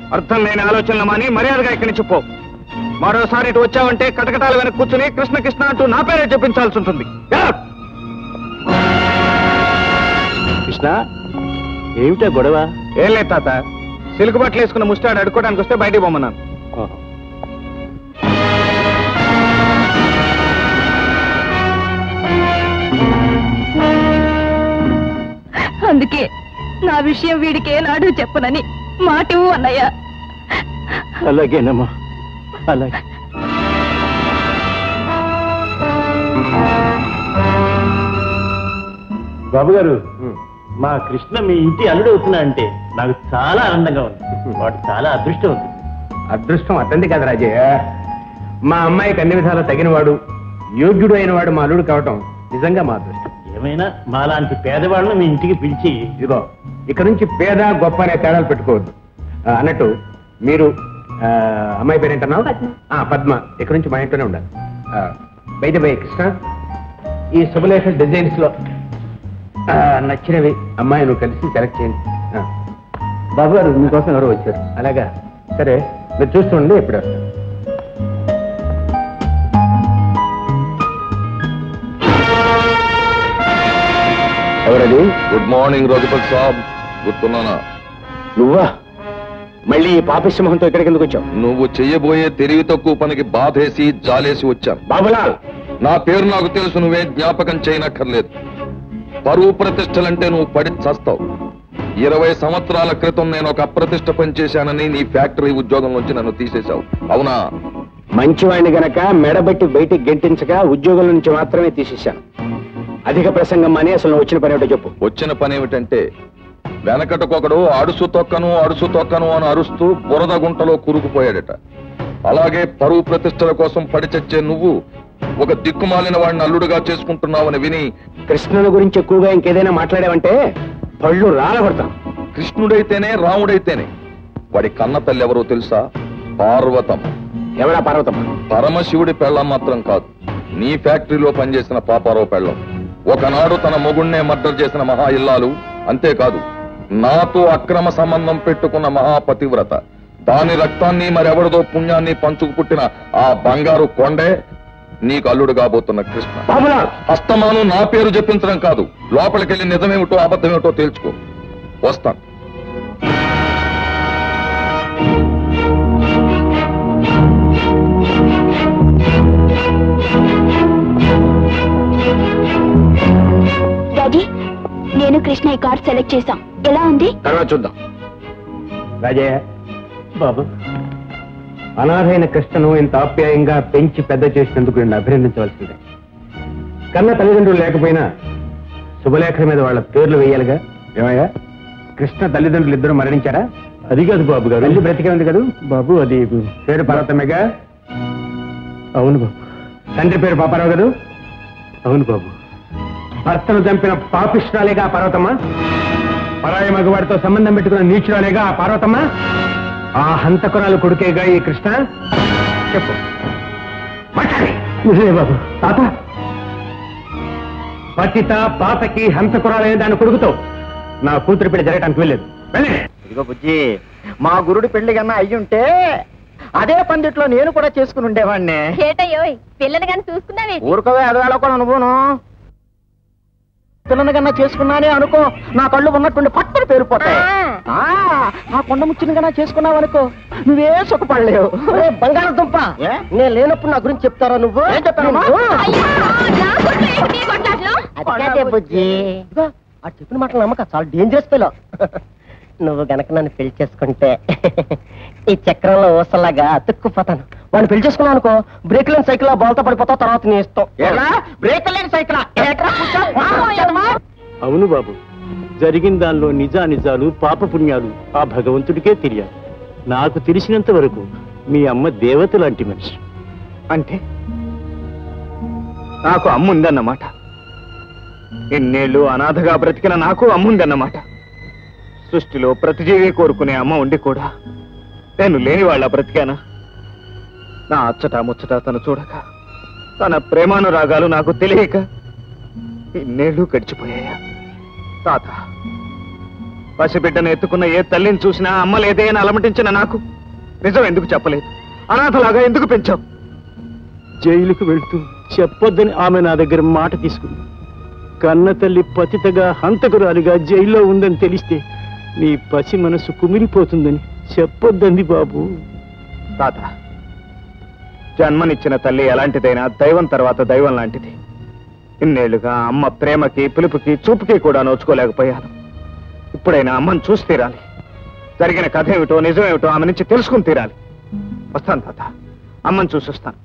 అర్థం లేని ఆలోచనలు మాని మర్యాదగా ఇక్కడి నుంచి పో మరోసారి ఇటు వచ్చావంటే కటకటాల వెనక కూర్చుని కృష్ణ కృష్ణ అంటూ నా పేరే చెప్పించాల్సి ఉంటుంది Get out! కృష్ణ ఏమిటా గొడవ ఏం లేదు తాత సిలుకు బట్టలు వేసుకున్న ముస్టాడు అడుక్కోవడానికి వస్తే బయటికి పొమ్మన్నాను అందుకే నా విషయం వీడికి ఏనాడు చెప్పనని మాటివు అన్నయ్య అలాగేనమ్మా అలాగే బాబు గారు మా కృష్ణ మీ ఇంటి అల్లుడు అవుతున్నా అంటే నాకు చాలా ఆనందంగా ఉంది వాడు చాలా అదృష్టం ఉంది అదృష్టం అతంది కదా రాజయ్య మా అమ్మాయికి అన్ని విధాలా తగినవాడు యోగ్యుడు అయిన వాడు మా అల్లుడు కావటం నిజంగా మా అదృష్టం ఏమైనా మాలాంటి పేదవాళ్ళని మీ ఇంటికి పిలిచి ఇదిగో ఇక నుంచి పేద గొప్ప అనే తేడాలు పెట్టుకోవద్దు ఆ, అన్నట్టు మీరు ఆ, అమ్మాయి పేరేంటన్నావు ఆ, పద్మ ఇక నుంచి మా ఇంట్లోనే ఉండాలి బయట బై కృష్ణ ఈ శుభలేఖ డిజైన్స్ లో ఆ, నచ్చినవి అమ్మాయి నువ్వు కలిసి సెలెక్ట్ చేయండి ఆ. బాబు గారు మీకోసం ఎవరో వచ్చారు అలాగా సరే మీరు చూస్తుండండి ఎప్పుడు వస్తారు ఎవరది గుడ్ మార్నింగ్ రఘుపతి సాబ్ గుర్తున్నానా నువ్వా మళ్ళీ ఈ పాపిష్యమోహంతో ఇక్కడికి ఎందుకు వచ్చావు నువ్వు చెయ్యబోయే తెలివి తక్కువ పనికి బాధేసి జాలేసి వచ్చాను బాబులాల్ నా పేరు నాకు తెలుసు నువ్వే జ్ఞాపకం చేయనక్కర్లేదు పరువు ప్రతిష్టలంటే నువ్వు పడి చస్తావు ఇరవై సంవత్సరాల క్రితం నేను ఒక అప్రతిష్ట పనిచేశానని నీ ఫ్యాక్టరీ ఉద్యోగం నుంచి నన్ను తీసేశావు అవునా మంచివాడిని గనక మెడబెట్టి బయటికి గెంటించగా ఉద్యోగం నుంచి మాత్రమే తీసేశాను అధిక ప్రసంగం అని అసలు నువ్వు వచ్చిన పని ఏమిటో చెప్పు వచ్చిన పని ఏమిటంటే వెనకటకొకడు అడుసు తొక్కను అడుసు తొక్కను అని అరుస్తూ బురద గుంటలో కూరుకుపోయాడట అలాగే పరువు ప్రతిష్టల కోసం పడి చచ్చే నువ్వు ఒక దిక్కుమాలిన వాడిని అల్లుడుగా చేసుకుంటున్నావని విని కృష్ణుని గురించి ఎక్కువగా ఇంకేదైనా మాట్లాడావంటే పళ్ళు రాలగొడతాను కృష్ణుడైతేనే రాముడైతేనే వాడి కన్న తల్లి ఎవరో తెలుసా పార్వతం ఎవరా పార్వతమ్మ పరమశివుడి పెళ్ళం మాత్రం కాదు నీ ఫ్యాక్టరీలో పనిచేసిన పాపారావు పెళ్ళం ఒకనాడు తన మొగుణ్ణే మర్డర్ చేసిన మహా ఇల్లాలు అంతేకాదు నాతో అక్రమ సంబంధం పెట్టుకున్న మహాపతివ్రత దాని రక్తాన్ని మరెవరిదో పుణ్యాన్ని పంచుకు పుట్టిన ఆ బంగారు కొండే నీకు అల్లుడు కాబోతున్న కృష్ణ బాబులాల్ హస్తమాను నా పేరు చెప్పించడం కాదు లోపలికెళ్ళి నిజమేమిటో అబద్ధమేమిటో తేల్చుకో వస్తాను డాడీ నేను కృష్ణ ఈ కార్డ్ సెలెక్ట్ చేశాం ఎలా ఉంది తర్వాత చూద్దాం రాజయ్య బాబు అనాథైన కృష్ణను ఇంత ఆప్యాయంగా పెంచి పెద్ద చేసినందుకు నేను అభినందించవలసిందే కన్న తల్లిదండ్రులు లేకపోయినా శుభలేఖ మీద వాళ్ళ పేర్లు వేయాలిగా ఏమయ్యా కృష్ణ తల్లిదండ్రులు ఇద్దరు మరణించారా అది కాదు బాబు గారు వెళ్ళి బ్రతికే ఉంది కదా బాబు అది పేరు పర్వతమేగా అవును బాబు తండ్రి పేరు పాపారావు కదా అవును బాబు భర్తను చంపిన పాపిష్టాలేగా ఆ పార్వతమ్మ పరాయి మగవాడితో సంబంధం పెట్టుకున్న నీచురాలేగా ఆ పార్వతమ్మ ఆ హంతకురాలు కొడుకేగా ఈ కృష్ణ చెప్పు మాట్లాడి నిజమే బాబు తాత పతిత పాతకి హంతకురాలైన దాని కొడుకుతో నా కూతురు పెళ్లి జరగటానికి వెళ్ళలేదు వెళ్ళండి ఇదిగో బుజ్జి మా గురుడి పెళ్లి కన్నా అయ్యుంటే అదే పందిట్లో నేను కూడా చేసుకుని ఉండేవాడిని ఏటయ్యోయ్ పిల్లని కానీ చూసుకున్నావే ఊరుకోవే అది వెళ్ళకూడదు నువ్వును పిల్లని కన్నా చేసుకున్నానే అనుకో నా కళ్ళు ఉన్నట్టుండి పట్టుని పేరుపోతాయి ఆ, ఆ కొండ ముచ్చిన కన్నా చేసుకున్నావు అనుకో నువ్వే సుఖపడలేవు బంగాళదుంప నేను లేనప్పుడు నా గురించి చెప్తారా నువ్వు ఏం చెప్తానమ్మా బుజ్జి ఆ చెప్పిన మాటలు నమ్మక చాలా డేంజరస్ పిల్ల నువ్వు గనక నన్ను పెళ్లి చేసుకుంటే ఈ చక్రంలో ఊసలాగా అతుక్కుపోతాను వాడిని పెళ్లి చేసుకున్నావు అనుకో బ్రేక్ లేని సైకిల్ బాల్తో పడిపోతావు తర్వాత నీ ఇష్టం బ్రేక్ లేని సైకిల్ అవును బాబు జరిగిన దానిలో నిజా నిజాలు పాపపుణ్యాలు ఆ భగవంతుడికే తెలియాలి నాకు తెలిసినంత వరకు మీ అమ్మ దేవత లాంటి మనిషి అంటే నాకు అమ్ముందన్నమాట ఇన్నేళ్లు అనాథగా బ్రతికిన నాకు అమ్ముందన్నమాట సృష్టిలో ప్రతి జీవి కోరుకునే అమ్మ ఉండి కూడా నేను లేని వాళ్ళ బ్రతికానా నా అచ్చట ముచ్చట తను చూడక తన ప్రేమానురాగాలు నాకు తెలియక ఇన్నేళ్లు గడిచిపోయాయా తాత పసిబిడ్డను ఎత్తుకున్న ఏ తల్లిని చూసినా అమ్మ లేదే అని అలమటించిన నాకు నిజం ఎందుకు చెప్పలేదు అనాథలాగా ఎందుకు పెంచావు జైలుకు వెళ్తూ చెప్పొద్దని ఆమె నా దగ్గర మాట తీసుకుంది కన్న తల్లి పతితగా హంతకురాలిగా జైల్లో ఉందని తెలిస్తే నీ పసి మనసు కుమిలిపోతుందని చెప్పొద్దంది బాబు తాత జన్మనిచ్చిన తల్లి ఎలాంటిదైనా దైవం తర్వాత దైవం లాంటిది ఇన్నేళ్లుగా అమ్మ ప్రేమకి పిలుపుకి చూపుకి కూడా నోచుకోలేకపోయాను ఇప్పుడైనా అమ్మని చూసి తీరాలి జరిగిన కథ ఏమిటో నిజమేమిటో ఆమె నుంచి తెలుసుకుని తీరాలి వస్తాను తాత అమ్మని చూసి వస్తాను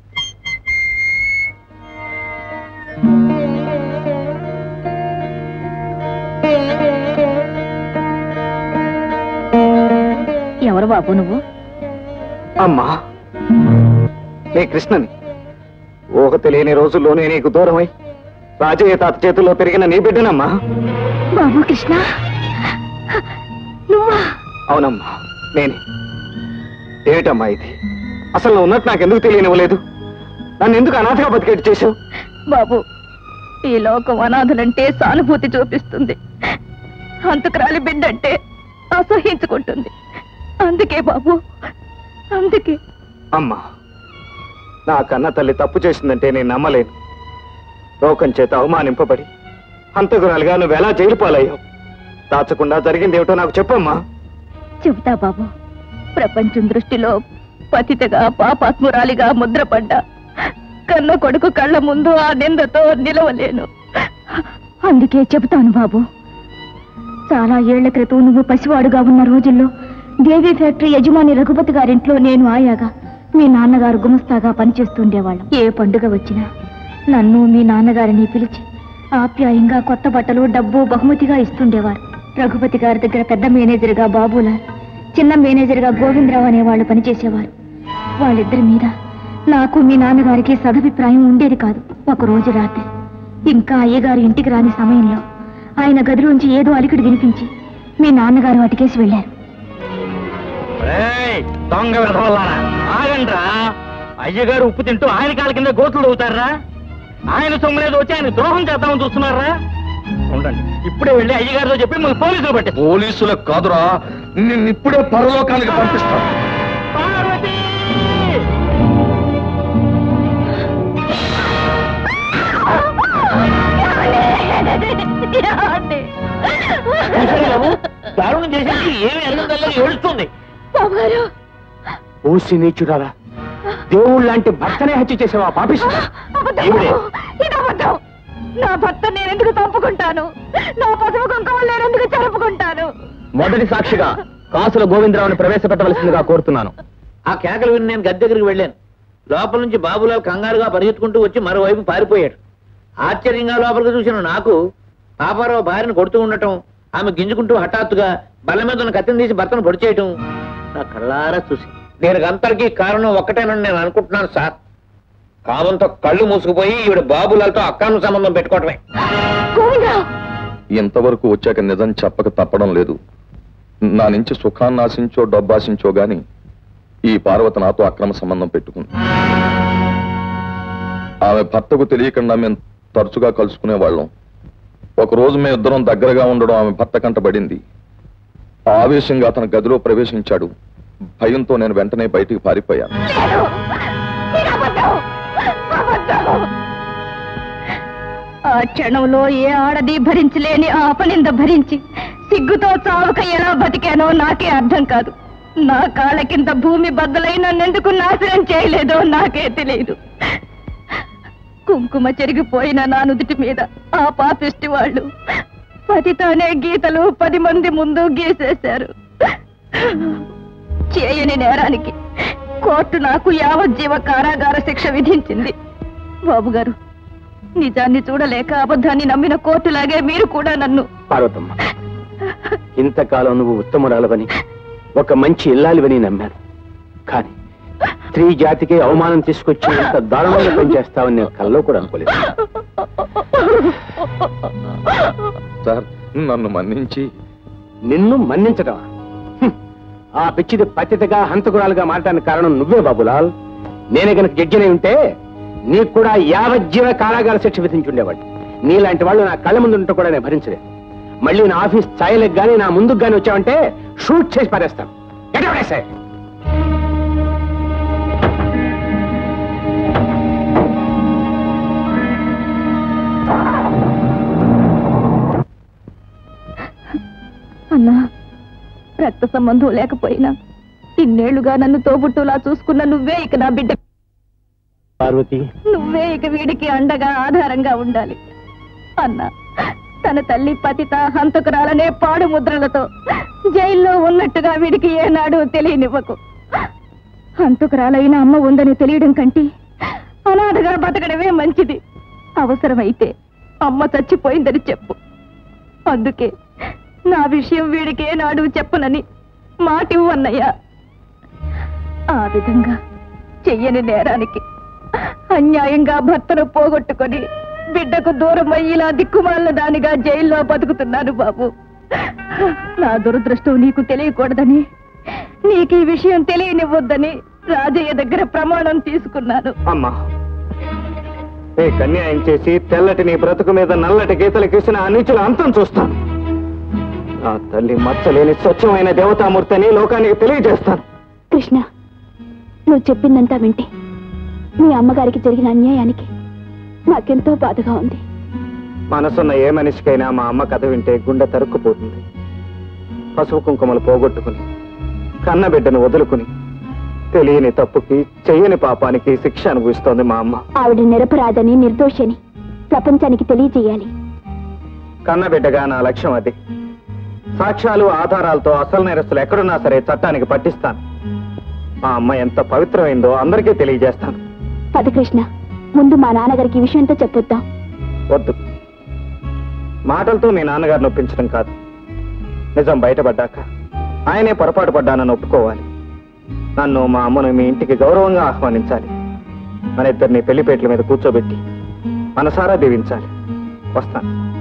ఎవరు బాబు నువ్వు అమ్మా నే కృష్ణని ఊహ తెలియని రోజుల్లోనే నీకు దూరమై రాజయ్య తాత చేతుల్లో పెరిగిన నీ బిడ్డనమ్మా బాబు కృష్ణ నువ్వా అవునమ్మా నేనే ఏమిటమ్మా ఇది అసలు నువ్వు ఉన్నట్టు నాకు ఎందుకు తెలియనివ్వలేదు నన్ను ఎందుకు అనాథగా బతికేట్టు చేశావు బాబు ఈ లోకం అనాథలంటే సానుభూతి చూపిస్తుంది అంతకురాలి బిడ్డంటే అసహించుకుంటుంది అందుకే బాబు అందుకే అమ్మా నా కన్న తల్లి తప్పు చేసిందంటే నేను నమ్మలేను లోకం చేత అవమానింపబడి హంతకురాలుగా నువ్వు ఎలా జైలు పాలయ్యావు దాచకుండా జరిగిందేమిటో నాకు చెప్పమ్మా చెబుతా బాబు ప్రపంచం దృష్టిలో పతితగా పాపాత్మురాలిగా ముద్రపడ్డా కన్న కొడుకు కళ్ళ ముందు ఆ నిందతో నిలవలేను అందుకే చెబుతాను బాబు చాలా ఏళ్ల క్రితం నువ్వు పసివాడుగా ఉన్న రోజుల్లో దేవి ఫ్యాక్టరీ యజమాని రఘుపతి గారింట్లో నేను ఆయాగా మీ నాన్నగారు గుమస్తాగా పనిచేస్తుండేవాళ్ళం ఏ పండుగ వచ్చినా నన్ను మీ నాన్నగారిని పిలిచి ఆప్యాయంగా కొత్త బట్టలు డబ్బు బహుమతిగా ఇస్తుండేవారు రఘుపతి గారి దగ్గర పెద్ద మేనేజర్గా బాబులాల్ చిన్న మేనేజర్గా గోవిందరావు అనేవాళ్ళు పనిచేసేవారు వాళ్ళిద్దరి మీద నాకు మీ నాన్నగారికి సదభిప్రాయం ఉండేది కాదు ఒక రోజు రాత్రి ఇంకా అయ్యగారు ఇంటికి రాని సమయంలో ఆయన గదిలోంచి ఏదో అలికిడి వినిపించి మీ నాన్నగారు అటుకేసి వెళ్ళారు దొంగ విధవల్లారా ఆగండ్రా అయ్యగారు ఉప్పు తింటూ ఆయన కాళ్ళ కింద గోతులు అవుతారా ఆయన సొమ్ములేదు వచ్చి ఆయన ద్రోహం చేద్దామని చూస్తున్నారా ఉండండి ఇప్పుడే వెళ్ళి అయ్యగారితో చెప్పి మన పోలీసులు పట్టి పోలీసులకు కాదురా నిన్నిప్పుడే పరలోకానికి పంపిస్తాను పార్వతి దారుణం చేసేసి ఏమి ఎరగదల్లా ఏడుస్తుంది ఓసి నీచురాలా దేవుడు లాంటి భర్తనే హత్య చేసావా పాపిస్తా ఈవిడే. ఇదబద్ధం నా భర్త నేను ఎందుకు తప్పుకుంటాను నా పసుపు కుంకుమ నేను ఎందుకు జరుపుకుంటాను మొదటి సాక్షిగా కాసుల గోవిందరావుని ప్రవేశపెట్టవలసిందిగా కోరుతున్నాను ఆ కేకలు విని నేను గద్దె దగ్గరికి వెళ్ళాను లోపల నుంచి బాబులాల్ కంగారుగా పరిగెత్తుకుంటూ వచ్చి మరోవైపు పారిపోయాడు ఆశ్చర్యంగా లోపలికి చూసిన నాకు పాపారావు భార్యను కొడుతూ ఉండటం ఆమె గింజుకుంటూ హఠాత్తుగా బల్ల మీద ఉన్న కత్తిని తీసి భర్తను పొడి చేయటం నా కళ్ళారా చూసి దీనికి అంతటికీ కారణం ఒక్కటేనని నేను అనుకుంటున్నాను సార్ కామంతో కళ్ళు మూసుకుపోయి ఈవిడ బాబులతో అక్రమ సంబంధం పెట్టుకోవటమే గోవిందరావు ఇంతవరకు వచ్చాక నిజం చెప్పక తప్పడం లేదు నా నుంచి సుఖాన్ని ఆశించో డబ్బాశించో గాని ఈ పార్వతి నాతో అక్రమ సంబంధం పెట్టుకుంది ఆమె భర్తకు తెలియకుండా మేము తరచుగా కలుసుకునే వాళ్ళం ఒకరోజు మేము ఇద్దరం దగ్గరగా ఉండడం ఆమె భర్త కంటబడింది ఆవేశంగా అతని గదిలో ప్రవేశించాడు భయంతో నేను వెంటనే బయటికి పారిపోయాను లేదు ఇది అబద్ధం అబద్ధం ఆ క్షణంలో ఏ ఆడది భరించలేని ఆ అపనింద భరించి సిగ్గుతో చావక ఎలా బతికానో నాకే అర్థం కాదు నా కాళ్ళ కింద భూమి బద్దలై నన్నెందుకు నాశనం చేయలేదో నాకే తెలియదు కుంకుమ చెరిగిపోయిన నా నుదుటి మీద ఆ పాపిష్టి వాళ్ళు పతితోనే గీతలు పది మంది ముందు గీసేశారు చేయని నేరానికి కోర్టు నాకు యావజ్జీవ కారాగార శిక్ష విధించింది బాబు గారు నిజాన్ని చూడలేక అబద్ధాన్ని నమ్మిన కోర్టులాగే మీరు కూడా నన్ను పార్వతమ్మ ఇంతకాలం నువ్వు ఉత్తమురాలవని ఒక మంచి ఇల్లాలివని నమ్మాను కానీ స్త్రీ జాతికి అవమానం తీసుకొచ్చి ఇంత దారుణంగా పనిచేస్తావని నేను కల్లో కూడా అనుకోలేదు సార్ నన్ను మన్నించి నిన్ను మన్నించటం ఆ పిచ్చిది పతితగా హంతకురాలుగా మారటానికి కారణం నువ్వే బాబులాల్ నేనే గనక జడ్జినై ఉంటే నీకు కూడా యావజ్జీవ కారాగార శిక్ష విధించుండేవాడు నీలాంటి వాళ్ళు నా కళ్ళ ముందు ఉంటే కూడా నేను భరించలేదు మళ్ళీ నా ఆఫీస్ ఛాయలకు గానీ నా ముందుకు గానీ వచ్చావంటే షూట్ చేసి పారేస్తాను Get out, I say. అన్నా రక్త సంబంధం లేకపోయినా ఇన్నేళ్లుగా నన్ను తోబుట్టులా చూసుకున్న నువ్వే ఇక నా బిడ్డ పార్వతి నువ్వే ఇక వీడికి అండగా ఆధారంగా ఉండాలి అన్నా తన తల్లి పతిత హంతకురాలనే పాడు ముద్రలతో జైల్లో ఉన్నట్టుగా వీడికి ఏనాడు తెలియనివ్వకు హంతకురాలైన అమ్మ ఉందని తెలియడం కంటే అనాథగా బతకడమే మంచిది అవసరమైతే అమ్మ చచ్చిపోయిందని చెప్పు అందుకే నా విషయం వీడికి ఏనాడు చెప్పనని మాటివ్వు అన్నయ్య ఆ విధంగా చెయ్యని నేరానికి అన్యాయంగా భర్తను పోగొట్టుకొని బిడ్డకు దూరం అయ్యి ఇలా దిక్కుమాలిన దానిగా జైల్లో బతుకుతున్నాను బాబు నా దురదృష్టం నీకు తెలియకూడదని నీకు ఈ విషయం తెలియనివ్వద్దని రాజయ్య దగ్గర ప్రమాణం తీసుకున్నాను అమ్మా నీకు అన్యాయం చేసి తెల్లటి నీ బ్రతుకు మీద నల్లటి గీతలు గీసిన ఆ నీచుల అంతం చూస్తాను నా తల్లి మచ్చలేని స్వచ్ఛమైన దేవతామూర్తిని లోకానికి తెలియజేస్తాను కృష్ణ నువ్వు చెప్పిందంతా వింటే మీ అమ్మగారికి జరిగిన అన్యాయానికి నాకెంతో బాధగా ఉంది మనసున్న ఏ మనిషికైనా మా అమ్మ కథ వింటే గుండె తరుక్కుపోతుంది పసుపు కుంకుమలు పోగొట్టుకుని కన్న బిడ్డను వదులుకుని తెలియని తప్పుకి చెయ్యని పాపానికి శిక్ష అనుభవిస్తోంది మా అమ్మ ఆవిడ నిరపరాధని నిర్దోషని ప్రపంచానికి తెలియజేయాలి కన్న బిడ్డగా నా లక్ష్యం అది సాక్ష్యాలు ఆధారాలతో అసలు నేరస్తులు ఎక్కడున్నా సరే చట్టానికి పట్టిస్తాను మా అమ్మ ఎంత పవిత్రమైందో అందరికీ తెలియజేస్తాను పద కృష్ణ ముందు మా నాన్నగారికి ఈ విషయంతో చెప్పొద్దాం వద్దు మాటలతో మీ నాన్నగారిని ఒప్పించడం కాదు నిజం బయటపడ్డాక ఆయనే పొరపాటు పడ్డానని ఒప్పుకోవాలి నన్ను మా అమ్మను మీ ఇంటికి గౌరవంగా ఆహ్వానించాలి మన ఇద్దరిని పెళ్లిపేటల మీద కూర్చోబెట్టి మనసారా దీవించాలి వస్తాను